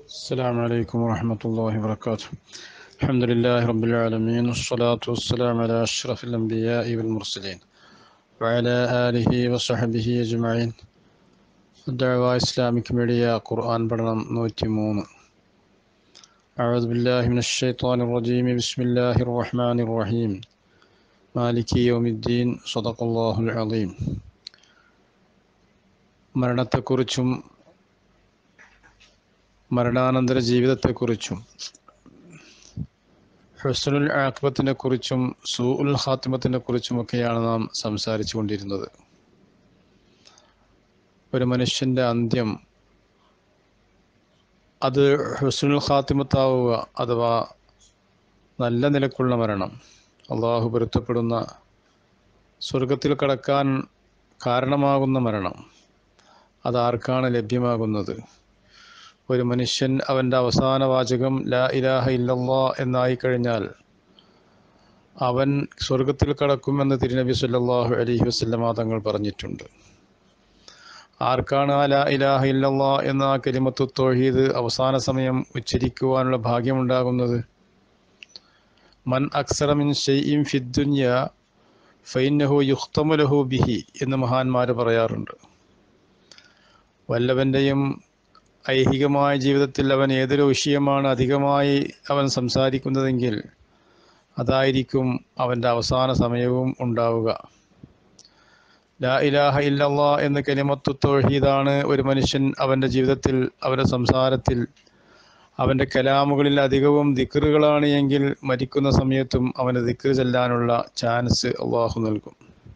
السلام عليكم ورحمة الله وبركاته الحمد لله رب العالمين والصلاة والسلام على أشرف الأنبياء والمرسلين وعلى آله وصحبه أجمعين الدعوة إسلامك ميديا قرآن برنام نوتيمون أعوذ بالله من الشيطان الرجيم بسم الله الرحمن الرحيم مالك يوم الدين صدق الله العظيم മരണത്തെക്കുറിച്ചും മരണാനന്തര ജീവിതത്തെക്കുറിച്ചും ഹുസ്നുൽ ആക്ബത്തിനെ കുറിച്ചും സൂ ഉൽ ഹാത്തിമത്തിനെ കുറിച്ചുമൊക്കെയാണ് നാം സംസാരിച്ചു കൊണ്ടിരുന്നത് ഒരു മനുഷ്യൻ്റെ അന്ത്യം അത് ഹുസ്നുൽ ഹാത്തിമത്താവുക അഥവാ നല്ല നിലക്കുള്ള മരണം അള്ളാഹു പൊരുത്തപ്പെടുന്ന സ്വർഗത്തിൽ കടക്കാൻ കാരണമാകുന്ന മരണം അതാർക്കാണ് ലഭ്യമാകുന്നത് ഒരു മനുഷ്യൻ അവൻ്റെ അവസാന വാചകം ലാ ഇലാഹ ഇല്ലല്ലാ എന്നായി കഴിഞ്ഞാൽ അവൻ സ്വർഗത്തിൽ കടക്കുമെന്ന് തിരുനബി സല്ലല്ലാഹു അലൈഹി വസല്ലമ തങ്ങൾ പറഞ്ഞിട്ടുണ്ട് ആർക്കാണ് ആ ലാ ഇലാഹ ഇല്ലല്ലാ എന്ന ആ കലിമത്തു തോഹീദ് അവസാന സമയം ഉച്ചരിക്കുവാനുള്ള ഭാഗ്യമുണ്ടാകുന്നത് മൻ അക്സറ മിൻ ഷൈഇൻ ഫിദ്ദുനിയ ഫൈന്നഹു യുഖ്തമു ലഹു ബിഹി എന്ന് മഹാന്മാർ പറയാറുണ്ട് വല്ലവൻ്റെയും ഐഹികമായ ജീവിതത്തിൽ അവൻ ഏതൊരു വിഷയമാണ് അധികമായി അവൻ സംസാരിക്കുന്നതെങ്കിൽ അതായിരിക്കും അവൻ്റെ അവസാന സമയവും ഉണ്ടാവുക ലാ ഇലാഹ ഇല്ലല്ലാ എന്ന കലിമത്തു തോഹീദാണ് ഒരു മനുഷ്യൻ അവൻ്റെ ജീവിതത്തിൽ അവൻ്റെ സംസാരത്തിൽ അവൻ്റെ കലാമുകളിൽ അധികവും ദിക്റുകളാണ് എങ്കിൽ മരിക്കുന്ന സമയത്തും അവന് ദിക്റ് ചെല്ലാനുള്ള ചാൻസ് അള്ളാഹു നൽകും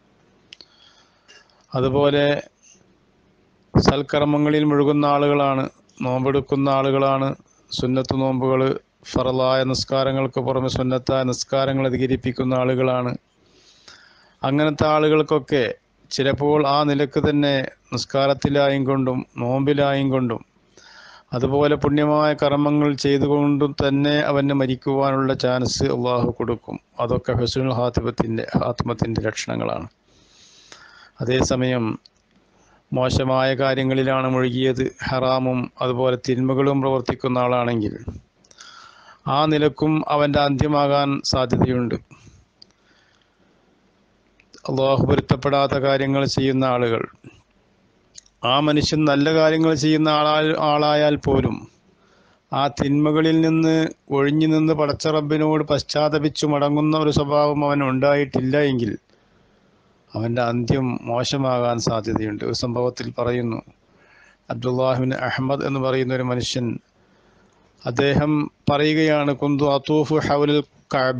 അതുപോലെ സൽക്കർമ്മങ്ങളിൽ മുഴുകുന്ന ആളുകളാണ് നോമ്പെടുക്കുന്ന ആളുകളാണ് സുന്നത്ത് നോമ്പുകൾ ഫറലായ നിസ്കാരങ്ങൾക്ക് പുറമെ സുന്നത്തായ നിസ്കാരങ്ങൾ അധികരിപ്പിക്കുന്ന ആളുകളാണ് അങ്ങനത്തെ ആളുകൾക്കൊക്കെ ചിലപ്പോൾ ആ നിലക്ക് തന്നെ നിസ്കാരത്തിലായും കൊണ്ടും നോമ്പിലായും കൊണ്ടും അതുപോലെ പുണ്യമായ കർമ്മങ്ങൾ ചെയ്തുകൊണ്ടും തന്നെ അവന് മരിക്കുവാനുള്ള ചാൻസ് അള്ളാഹു കൊടുക്കും അതൊക്കെ ഹുസുൽ ഹാത്തിമത്തിൻ്റെ ഹാത്തിമത്തിൻ്റെ ലക്ഷണങ്ങളാണ് അതേസമയം മോശമായ കാര്യങ്ങളിലാണ് മുഴുകിയത് ഹറാമും അതുപോലെ തിന്മകളും പ്രവർത്തിക്കുന്ന ആളാണെങ്കിൽ ആ നിലക്കും അവൻ്റെ അന്ത്യമാകാൻ സാധ്യതയുണ്ട് അള്ളാഹു പൊരുത്തപ്പെടാത്ത കാര്യങ്ങൾ ചെയ്യുന്ന ആളുകൾ ആ മനുഷ്യൻ നല്ല കാര്യങ്ങൾ ചെയ്യുന്ന ആളാ ആളായാൽ പോലും ആ തിന്മകളിൽ നിന്ന് ഒഴിഞ്ഞു നിന്ന് പടച്ച റബ്ബിനോട് പശ്ചാത്തപിച്ചു മടങ്ങുന്ന ഒരു സ്വഭാവം അവൻ ഉണ്ടായിട്ടില്ല എങ്കിൽ അവൻ്റെ അന്ത്യം മോശമാകാൻ സാധ്യതയുണ്ട് ഒരു സംഭവത്തിൽ പറയുന്നു അബ്ദുല്ലാഹിബിൻ അഹമ്മദ് എന്ന് പറയുന്ന ഒരു മനുഷ്യൻ അദ്ദേഹം പറയുകയാണ് കുന്തു അത്തൂഫ് ഹൗലുൽ കഅബ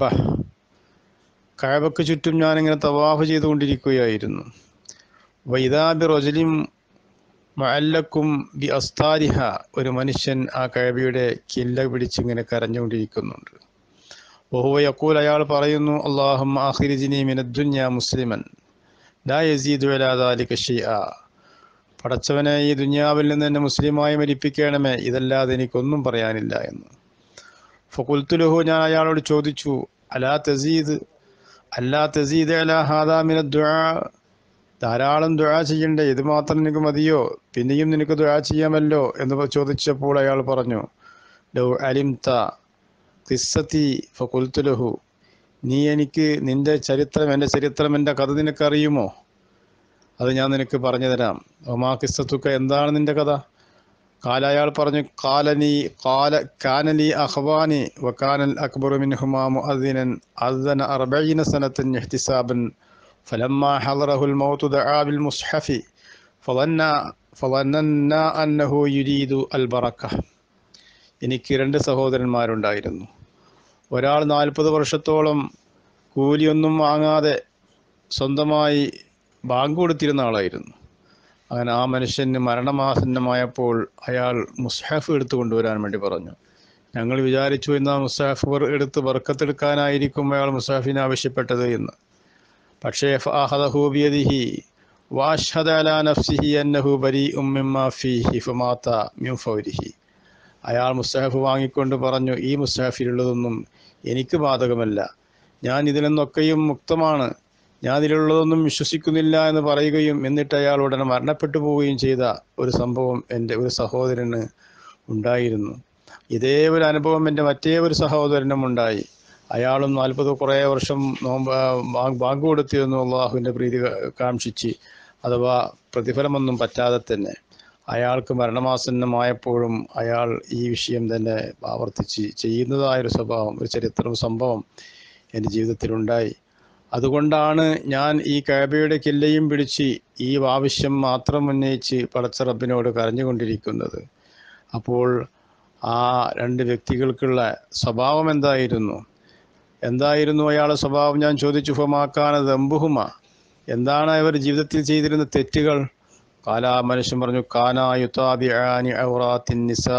കഅബക്ക് ചുറ്റും ഞാനിങ്ങനെ തവാഫ് ചെയ്തുകൊണ്ടിരിക്കുകയായിരുന്നു വൈദാബി റൊജലിം മഅല്ലക്കും ബി അസ്താരിഹ ഒരു മനുഷ്യൻ ആ കഴബയുടെ കില്ല പിടിച്ചിങ്ങനെ കരഞ്ഞുകൊണ്ടിരിക്കുന്നുണ്ട് ഓഹുവ യക്കൂൽ അയാൾ പറയുന്നു അള്ളാഹും ആഖിരിജിനി മിനദ്ദുന്യ മുസ്ലിമൻ ലാ യസീദു അലാദാലിക ഷെയ്അ പടച്ചവനെ ഈ ദുനിയാവിൽ നിന്ന് എന്നെ മുസ്ലിമായി മരിപ്പിക്കണമേ ഇതല്ലാതെ എനിക്കൊന്നും പറയാനില്ല എന്ന് ഫകുൽത്തുലുഹു ഞാൻ അയാളോട് ചോദിച്ചു അലാ തസീദ് അല്ലാ തസീദ് അലാ ഹാദാമിന ദുആ ധാരാളം ദുആ ചെയ്യണ്ടേ ഇത് മാത്രം നിനക്ക് മതിയോ പിന്നെയും നിനക്ക് ദുആ ചെയ്യാമല്ലോ എന്ന് ചോദിച്ചപ്പോൾ അയാൾ പറഞ്ഞു ലൗ അലിംത ഖിസ്സത്തി ഫകുൽത്തുലഹു നീ എനിക്ക് നിന്റെ ചരിത്രം എൻ്റെ ചരിത്രം എൻ്റെ കഥ നിനക്കറിയുമോ അത് ഞാൻ നിനക്ക് പറഞ്ഞു തരാം ഒമാ കിസ്സത്തുക്ക എന്താണ് നിന്റെ കഥ കാല അയാൾ പറഞ്ഞു കാലനി കാല കാനലി അഹ്വാനി വക്കാനൽ അക്ബർ മിൻഹുമാ മുഅദ്ദിനൻ അദ്ദന അർബഈന സനത്തൻ ഇഹ്തിസാബൻ فلما حضره الموت دعا بالمصحف فظن فظننا أنه يريد البركة എനിക്ക് രണ്ട് സഹോദരന്മാരുണ്ടായിരുന്നു ഒരാൾ നാൽപ്പത് വർഷത്തോളം കൂലിയൊന്നും വാങ്ങാതെ സ്വന്തമായി ബാങ്ക് കൊടുത്തിരുന്ന ആളായിരുന്നു അങ്ങനെ ആ മനുഷ്യന് മരണമാസന്നമായപ്പോൾ അയാൾ മുസ്ഹാഫ് എടുത്തു കൊണ്ടുവരാൻ വേണ്ടി പറഞ്ഞു ഞങ്ങൾ വിചാരിച്ചു ഇന്ന് ആ മുസ്ഹാഫ് എടുത്ത് ബർക്കത്തെടുക്കാനായിരിക്കും അയാൾ മുസ്ഹാഫിനെ ആവശ്യപ്പെട്ടത് എന്ന് പക്ഷേ ഫാഹദഹൂബിയദിഹി വാഷദ അലാ നഫ്സിഹി അന്നഹു ബരി ഉമ്മിമ്മ ഫീഹി ഫമാത്ത മിൻ ഫൗരിഹി അയാൾ മുസ്തഹഫ് വാങ്ങിക്കൊണ്ട് പറഞ്ഞു ഈ മുസ്തഹഫിലുള്ളതൊന്നും എനിക്ക് ബാധകമല്ല ഞാൻ ഇതിൽ നിന്നൊക്കെയും മുക്തമാണ് ഞാൻ ഇതിലുള്ളതൊന്നും വിശ്വസിക്കുന്നില്ല എന്ന് പറയുകയും എന്നിട്ട് അയാൾ ഉടനെ മരണപ്പെട്ടു പോവുകയും ചെയ്ത ഒരു സംഭവം എൻ്റെ ഒരു സഹോദരന് ഉണ്ടായിരുന്നു ഇതേ ഒരു അനുഭവം എൻ്റെ മറ്റേ ഒരു സഹോദരനും ഉണ്ടായി അയാളും നാൽപ്പത് കുറേ വർഷം നോമ്പ് ആ, ബാങ്ക് ബാങ്ക് കൊടുത്തിരുന്നു അള്ളാഹുവിൻ്റെ പ്രീതി ക- കാംക്ഷിച്ച് അഥവാ പ്രതിഫലമൊന്നും പറ്റാതെ തന്നെ അയാൾക്ക് മരണമാസന്നമായപ്പോഴും അയാൾ ഈ വിഷയം തന്നെ ആവർത്തിച്ച് ചെയ്യുന്നതായൊരു സ്വഭാവം ഒരു ചരിത്രം സംഭവം എൻ്റെ ജീവിതത്തിലുണ്ടായി അതുകൊണ്ടാണ് ഞാൻ ഈ കാബയുടെ കില്ലയും പിടിച്ച് ഈ ആവശ്യം മാത്രം ഉന്നയിച്ച് പടച്ച റബ്ബിനോട് കരഞ്ഞുകൊണ്ടിരിക്കുന്നത് അപ്പോൾ ആ രണ്ട് വ്യക്തികൾക്കുള്ള സ്വഭാവം എന്തായിരുന്നു എന്തായിരുന്നു അയാളുടെ സ്വഭാവം ഞാൻ ചോദിച്ചു ഫമാക്കാന ദമ്പുഹുമ എന്താണ് അവർ ജീവിതത്തിൽ ചെയ്തിരുന്ന തെറ്റുകൾ കാലാ മനുഷ്യൻ പറഞ്ഞു കാനാ യുതാബിആനി ഔറാത്തിൻ നിസാ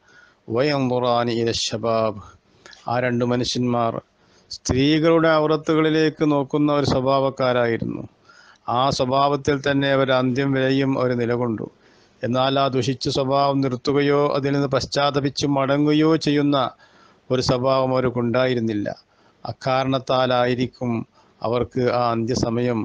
വയൻദുറാനി ഇല ശബാബ് ആ രണ്ട് മനുഷ്യന്മാർ സ്ത്രീകളുടെ ഔറത്തുകളിലേക്ക് നോക്കുന്ന ഒരു സ്വഭാവക്കാരായിരുന്നു ആ സ്വഭാവത്തിൽ തന്നെ അവർ അന്ത്യം വരെയും അവർ നിലകൊണ്ടു എന്നാൽ ആ ദുഷിച്ച സ്വഭാവം നിർത്തുകയോ അതിൽ നിന്ന് പശ്ചാത്തപിച്ച് മടങ്ങുകയോ ചെയ്യുന്ന ഒരു സ്വഭാവം അവർക്കുണ്ടായിരുന്നില്ല അക്കാരണത്താലായിരിക്കും അവർക്ക് ആ അന്ത്യസമയം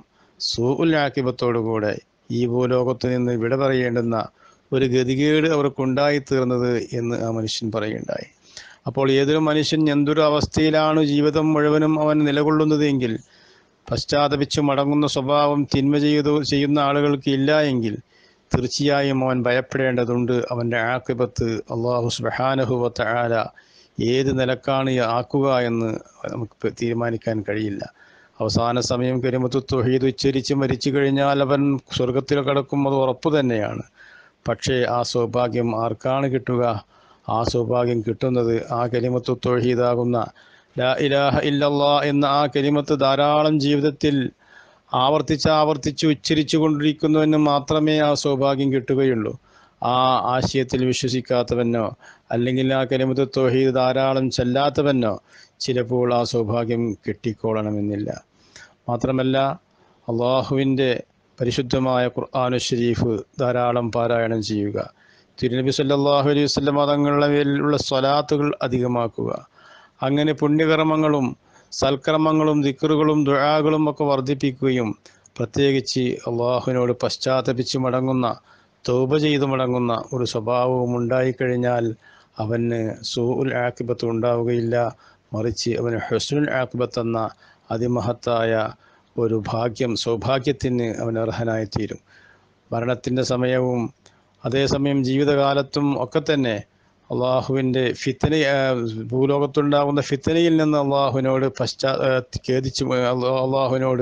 സൂഉല്ലാക്കിബത്തോടുകൂടെ ഈ ഭൂലോകത്ത് നിന്ന് വിട പറയേണ്ടുന്ന ഒരു ഗതികേട് അവർക്കുണ്ടായി തീർന്നത് എന്ന് ആ മനുഷ്യൻ പറയുണ്ടായി അപ്പോൾ ഏതൊരു മനുഷ്യൻ എന്തൊരു അവസ്ഥയിലാണ് ജീവിതം മുഴുവനും അവൻ നിലകൊള്ളുന്നത് എങ്കിൽ പശ്ചാത്തപിച്ച് മടങ്ങുന്ന സ്വഭാവം തിന്മ ചെയ്തു ചെയ്യുന്ന ആളുകൾക്ക് ഇല്ല എങ്കിൽ തീർച്ചയായും അവൻ ഭയപ്പെടേണ്ടതുണ്ട് അവൻ്റെ ആക്കിബത്ത് അള്ളാഹു സുബഹാനഹുവത്ത ആല ഏത് നിലക്കാണ് ഈ ആക്കുക എന്ന് നമുക്ക് തീരുമാനിക്കാൻ കഴിയില്ല അവസാന സമയം കരിമത്ത് തൊഹീദ് ഉച്ചരിച്ച് മരിച്ചു കഴിഞ്ഞാൽ അവൻ സ്വർഗത്തിൽ കടക്കും അത് ഉറപ്പ് തന്നെയാണ് പക്ഷേ ആ സൗഭാഗ്യം ആർക്കാണ് കിട്ടുക ആ സൗഭാഗ്യം കിട്ടുന്നത് ആ കരിമത്ത് തൊഹീദാകുന്ന ലാ ഇലാഹ ഇല്ലല്ലാ എന്ന ആ കരിമത്ത് ധാരാളം ജീവിതത്തിൽ ആവർത്തിച്ച് ആവർത്തിച്ച് ഉച്ചരിച്ചു കൊണ്ടിരിക്കുന്നവന് മാത്രമേ ആ സൗഭാഗ്യം കിട്ടുകയുള്ളൂ ആ ആശയത്തിൽ വിശ്വസിക്കാത്തവനോ അല്ലെങ്കിൽ ആ കരിമത്ത് തൊഹീദ് ധാരാളം ചെല്ലാത്തവനോ ചിലപ്പോൾ ആ സൗഭാഗ്യം കിട്ടിക്കോളണമെന്നില്ല മാത്രമല്ല അള്ളാഹുവിൻ്റെ പരിശുദ്ധമായ ഖുർആാനു ഷരീഫ് ധാരാളം പാരായണം ചെയ്യുക തിരുനബി സല്ലല്ലാഹു അലൈഹി വസല്ലം തങ്ങളുടെ മേലുള്ള സ്വലാത്തുകൾ അധികമാക്കുക അങ്ങനെ പുണ്യകർമ്മങ്ങളും സൽക്കർമ്മങ്ങളും ദിക്കറുകളും ദുആകളും ഒക്കെ വർദ്ധിപ്പിക്കുകയും പ്രത്യേകിച്ച് അള്ളാഹുവിനോട് പശ്ചാത്തപിച്ച് മടങ്ങുന്ന തൗബ ചെയ്ത് മടങ്ങുന്ന ഒരു സ്വഭാവവും ഉണ്ടായിക്കഴിഞ്ഞാൽ അവന് സൂഉൽ ആക്കിബത്ത് ഉണ്ടാവുകയില്ല മറിച്ച് അവന് ഹുസ്നുൽ ആക്കിബത്ത് എന്ന അതിമഹത്തായ ഒരു ഭാഗ്യം സൗഭാഗ്യത്തിന് അവൻ അർഹനായിത്തീരും മരണത്തിൻ്റെ സമയവും അതേസമയം ജീവിതകാലത്തും ഒക്കെ തന്നെ അള്ളാഹുവിൻ്റെ ഫിത്തന ഭൂലോകത്തുണ്ടാകുന്ന ഫിത്തനയിൽ നിന്ന് അള്ളാഹുവിനോട് പശ്ചാ ഖേദിച്ച് അള്ളാഹുവിനോട്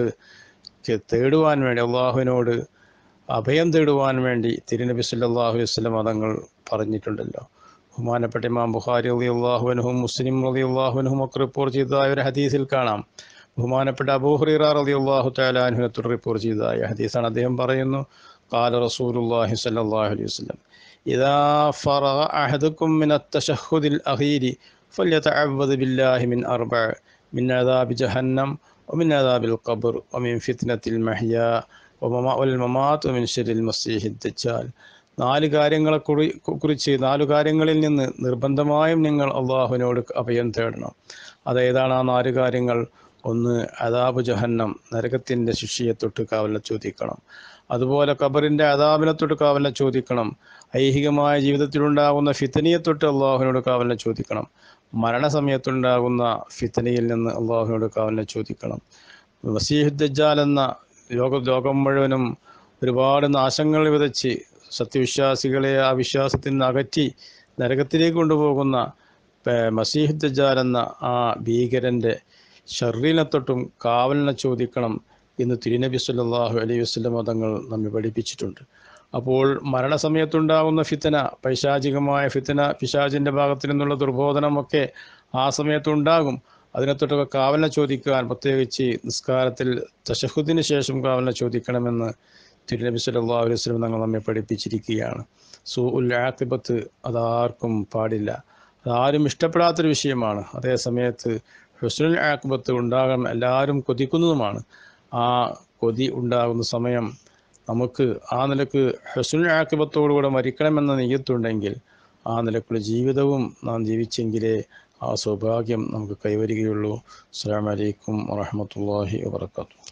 തേടുവാൻ വേണ്ടി അള്ളാഹുവിനോട് അഭയം തേടുവാൻ വേണ്ടി തിരുനബി സല്ലല്ലാഹു അലൈഹി വസല്ലം മതങ്ങൾ പറഞ്ഞിട്ടുണ്ടല്ലോ ബഹുമാനപ്പെട്ട ഇമാം ബുഖാരി റളി അള്ളാഹുവിനും മുസ്ലിം റളി അള്ളാഹുവിനും ഒക്കെ റിപ്പോർട്ട് ചെയ്തതായ ഒരു ഹദീസിൽ കാണാം ബഹുമാനപ്പെട്ട അബൂഹുറൈറ റളി അള്ളാഹു തലാൻഹുനത്തോട് റിപ്പോർട്ട് ചെയ്തതായ ഹദീസാണ് അദ്ദേഹം പറയുന്നു قال رسول الله صلى الله عليه وسلم إذا فرغ أحدكم من التشهد الأخير فليتعوذ بالله من أربع من عذاب جهنم ومن عذاب القبر ومن فتنة المحيا والممات ومن شر المسيح الدجال നാല് കാര്യങ്ങളെ കുറി കുറിച്ച് നാലു കാര്യങ്ങളിൽ നിന്ന് നിർബന്ധമായും നിങ്ങൾ അള്ളാഹുവിനോട് അഭയം തേടണം അതേതാണ് ആ നാല് കാര്യങ്ങൾ ഒന്ന് അതാബ് ജഹന്നം നരകത്തിൻ്റെ ശിക്ഷയെ തൊട്ട് കാവലിനെ ചോദിക്കണം അതുപോലെ ഖബറിൻ്റെ അതാബിനെ തൊട്ട് കാവലിനെ ചോദിക്കണം ഐഹികമായ ജീവിതത്തിലുണ്ടാകുന്ന ഫിത്തനിയെ തൊട്ട് അള്ളാഹുവിനോട് കാവലിനെ ചോദിക്കണം മരണസമയത്തുണ്ടാകുന്ന ഫിത്തനയിൽ നിന്ന് അള്ളാഹുവിനോട് കാവലിനെ ചോദിക്കണം വസീഹുദ്ദജാൽ എന്ന ലോക ലോകം മുഴുവനും ഒരുപാട് നാശങ്ങൾ വിതച്ച് സത്യവിശ്വാസികളെ ആ വിശ്വാസത്തിൽ നിന്ന് അകറ്റി നരകത്തിലേക്ക് കൊണ്ടുപോകുന്ന മസീഹുദ്ദജാൽ എന്ന ആ ഭീകരൻ്റെ ഷർറിനെ തൊട്ടും കാവലിനെ ചോദിക്കണം എന്ന് തിരുനബി സല്ലല്ലാഹു അലൈഹി വസല്ലം മതങ്ങൾ നമ്മെ പഠിപ്പിച്ചിട്ടുണ്ട് അപ്പോൾ മരണസമയത്തുണ്ടാകുന്ന ഫിത്തന പൈശാചികമായ ഫിത്തന പിശാചിൻ്റെ ഭാഗത്തു നിന്നുള്ള ദുർബോധനമൊക്കെ ആ സമയത്തുണ്ടാകും അതിനെ തൊട്ടൊക്കെ കാവലിനെ ചോദിക്കാൻ പ്രത്യേകിച്ച് നിസ്കാരത്തിൽ തശഹുദിന് ശേഷം കാവലിനെ ചോദിക്കണമെന്ന് തിരുനബി സല്ലല്ലാഹു അലൈഹി വസല്ലം തങ്ങൾ നമ്മെ പഠിപ്പിച്ചിരിക്കുകയാണ് സൂ ഉൽ ആക്കിബത്ത് അതാർക്കും പാടില്ല അതാരും ഇഷ്ടപ്പെടാത്തൊരു വിഷയമാണ് അതേ സമയത്ത് ഹുസ്നുൽ ആക്കിബത്ത് ഉണ്ടാകാൻ എല്ലാവരും കൊതിക്കുന്നതുമാണ് ആ കൊതി ഉണ്ടാകുന്ന സമയം നമുക്ക് ആ നിലക്ക് ഹസുൽ ആക്കിബത്തോടുകൂടെ മരിക്കണമെന്ന നെയ്യത്തുണ്ടെങ്കിൽ ആ നിലക്കുള്ള ജീവിതവും നാം ജീവിച്ചെങ്കിലേ ആ സൗഭാഗ്യം നമുക്ക് കൈവരികയുള്ളൂ അസ്സാം വലൈക്കും വാഹമത്തല്ലാഹി വാത്തു